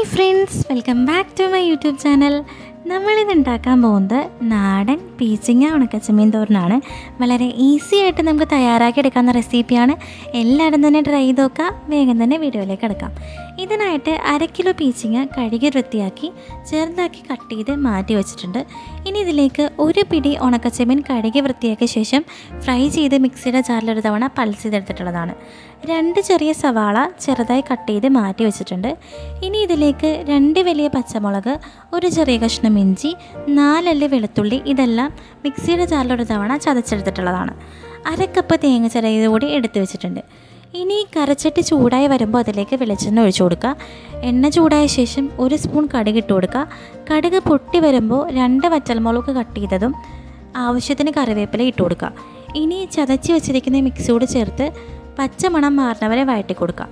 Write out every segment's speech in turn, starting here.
hi friends welcome back to my YouTube channel നമ്മളിത് ഉണ്ടാക്കാൻ പോകുന്നത് നാടൻ പീച്ചിങ്ങ ഉണക്കച്ചമീൻ തോരനാണ് വളരെ ഈസി ആയിട്ട് നമുക്ക് തയ്യാറാക്കി എടുക്കാവുന്ന റെസിപ്പിയാണ് എല്ലാവരും തന്നെ ട്രൈ ചെയ്ത് നോക്കുക വേഗം തന്നെ വീഡിയോയിലേക്ക് കിടക്കാം ഇതിനായിട്ട് അര കിലോ പീച്ചിങ്ങ കഴുകി വൃത്തിയാക്കി ചെറുതാക്കി കട്ട് ചെയ്ത് മാറ്റി വെച്ചിട്ടുണ്ട് ഇനി ഇതിലേക്ക് ഒരു പിടി ഉണക്കച്ചമീൻ കഴുകി വൃത്തിയാക്കിയ ശേഷം ഫ്രൈ ചെയ്ത് മിക്സിയുടെ ജാറിലൊരു തവണ പൾസ് ചെയ്തെടുത്തിട്ടുള്ളതാണ് രണ്ട് ചെറിയ സവാള ചെറുതായി കട്ട് ചെയ്ത് മാറ്റി വെച്ചിട്ടുണ്ട് ഇനി ഇതിലേക്ക് രണ്ട് വലിയ പച്ചമുളക് ഒരു ചെറിയ കഷ്ണം ഇഞ്ചി നാലല്ലി വെളുത്തുള്ളി ഇതെല്ലാം മിക്സിയുടെ ജാറിലൊരു തവണ ചതച്ചെടുത്തിട്ടുള്ളതാണ് അര കപ്പ് തേങ്ങ ചിരകിയത് കൂടി എടുത്തു വെച്ചിട്ടുണ്ട് ഇനി കരച്ചട്ടി ചൂടായി വരുമ്പോൾ അതിലേക്ക് വെളിച്ചെണ്ണ ഒഴിച്ചു കൊടുക്കുക എണ്ണ ചൂടായ ശേഷം ഒരു സ്പൂൺ കടുക് ഇട്ട് കൊടുക്കുക കടുക് പൊട്ടി വരുമ്പോൾ രണ്ട് വറ്റൽമുളക് കട്ട് ചെയ്തതും ആവശ്യത്തിന് കറിവേപ്പില ഇട്ട് കൊടുക്കുക ഇനി ചതച്ച് വെച്ചിരിക്കുന്ന മിക്സിയോട് ചേർത്ത് പച്ചമണം മാറുന്നവരെ വഴറ്റി കൊടുക്കുക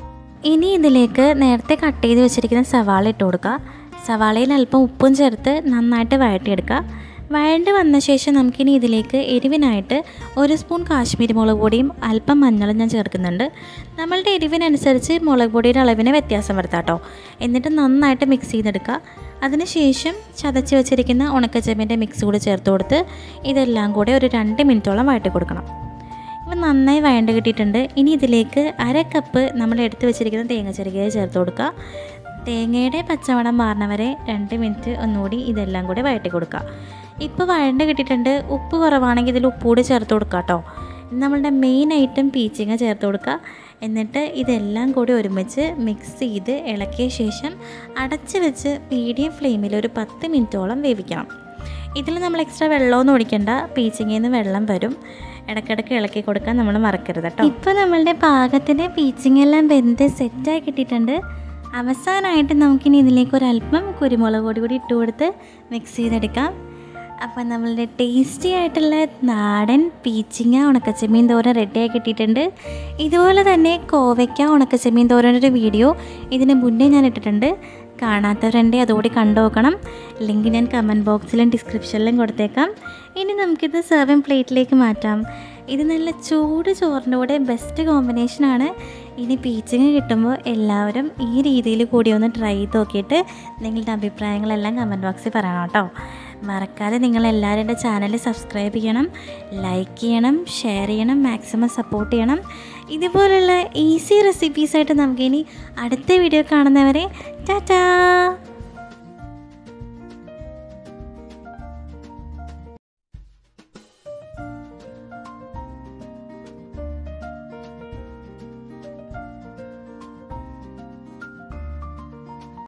ഇനി ഇതിലേക്ക് നേരത്തെ കട്ട് ചെയ്ത് വെച്ചിരിക്കുന്ന സവാള ഇട്ട് കൊടുക്കുക സവാളയിൽ അല്പം ഉപ്പും ചേർത്ത് നന്നായിട്ട് വഴറ്റിയെടുക്കുക വഴണ്ട് വന്ന ശേഷം നമുക്കിനി ഇതിലേക്ക് എരിവിനായിട്ട് ഒരു സ്പൂൺ കാശ്മീരി മുളക് പൊടിയും അല്പം മഞ്ഞളും ഞാൻ ചേർക്കുന്നുണ്ട് നമ്മളുടെ എരിവിനനുസരിച്ച് മുളക് പൊടിയുടെ അളവിന് വ്യത്യാസം വരുത്താം കേട്ടോ എന്നിട്ട് നന്നായിട്ട് മിക്സ് ചെയ്തെടുക്കുക അതിനുശേഷം ചതച്ച് വെച്ചിരിക്കുന്ന ഉണക്കച്ചെമ്പിൻ്റെ മിക്സ് കൂടി ചേർത്ത് കൊടുത്ത് ഇതെല്ലാം കൂടെ ഒരു രണ്ട് മിനിറ്റോളം വഴറ്റി കൊടുക്കണം ഇപ്പം നന്നായി വഴണ്ട് കിട്ടിയിട്ടുണ്ട് ഇനി ഇതിലേക്ക് അര കപ്പ് നമ്മൾ എടുത്തു വെച്ചിരിക്കുന്ന തേങ്ങ ചെറുകിയ ചേർത്ത് കൊടുക്കുക തേങ്ങയുടെ പച്ചമണം മാറുന്നവരെ രണ്ട് മിനിറ്റ് ഒന്നുകൂടി ഇതെല്ലാം കൂടി വഴറ്റി കൊടുക്കുക ഇപ്പോൾ വഴണ്ട് കിട്ടിയിട്ടുണ്ട് ഉപ്പ് കുറവാണെങ്കിൽ ഇതിൽ ഉപ്പൂടി ചേർത്ത് കൊടുക്കുക കേട്ടോ നമ്മളുടെ മെയിൻ ഐറ്റം പീച്ചിങ്ങ ചേർത്ത് കൊടുക്കുക എന്നിട്ട് ഇതെല്ലാം കൂടി ഒരുമിച്ച് മിക്സ് ചെയ്ത് ഇളക്കിയ ശേഷം അടച്ച് വെച്ച് മീഡിയം ഫ്ലെയിമിൽ ഒരു പത്ത് മിനിറ്റോളം വേവിക്കണം ഇതിൽ നമ്മൾ എക്സ്ട്രാ വെള്ളമൊന്നും ഒഴിക്കണ്ട പീച്ചിങ്ങയിൽ നിന്ന് വെള്ളം വരും ഇടയ്ക്കിടയ്ക്ക് ഇളക്കി കൊടുക്കാൻ നമ്മൾ മറക്കരുത് കേട്ടോ ഇപ്പോൾ നമ്മളുടെ പാകത്തിന് പീച്ചിങ്ങെല്ലാം വെന്ത് സെറ്റായി കിട്ടിയിട്ടുണ്ട് അവസാനമായിട്ട് നമുക്കിനി ഇതിലേക്ക് ഒരല്പം കുരുമുളക് പൊടി കൂടി ഇട്ട് കൊടുത്ത് മിക്സ് ചെയ്തെടുക്കാം അപ്പോൾ നമ്മളുടെ ടേസ്റ്റി ആയിട്ടുള്ള നാടൻ പീച്ചിങ്ങ ഉണക്കച്ചെമ്മീൻ തോരൻ റെഡിയായി കിട്ടിയിട്ടുണ്ട് ഇതുപോലെ തന്നെ കോവയ്ക്ക ഉണക്കച്ചെമ്മീൻ തോരനൊരു വീഡിയോ ഇതിന് മുന്നേ ഞാൻ ഇട്ടിട്ടുണ്ട് കാണാത്തവരുണ്ടെ അതുകൂടി കണ്ടു നോക്കണം ലിങ്ക് ഞാൻ കമൻറ്റ് ബോക്സിലും ഡിസ്ക്രിപ്ഷനിലും കൊടുത്തേക്കാം ഇനി നമുക്കിത് സെർവിങ് പ്ലേറ്റിലേക്ക് മാറ്റാം ഇത് നല്ല ചൂട് ചോറിൻ്റെ കൂടെ ബെസ്റ്റ് കോമ്പിനേഷനാണ് ഇനി പീച്ചിങ് കിട്ടുമ്പോൾ എല്ലാവരും ഈ രീതിയിൽ കൂടി ഒന്ന് ട്രൈ ചെയ്ത് നോക്കിയിട്ട് നിങ്ങളുടെ അഭിപ്രായങ്ങളെല്ലാം കമൻറ്റ് ബോക്സിൽ പറയണം കേട്ടോ മറക്കാതെ നിങ്ങൾ എല്ലാവരും എൻ്റെ ചാനൽ സബ്സ്ക്രൈബ് ചെയ്യണം ലൈക്ക് ചെയ്യണം ഷെയർ ചെയ്യണം മാക്സിമം സപ്പോർട്ട് ചെയ്യണം ഇതുപോലുള്ള ഈസി റെസിപ്പീസായിട്ട് നമുക്കിനി അടുത്ത വീഡിയോ കാണുന്നവരെ ടാറ്റാ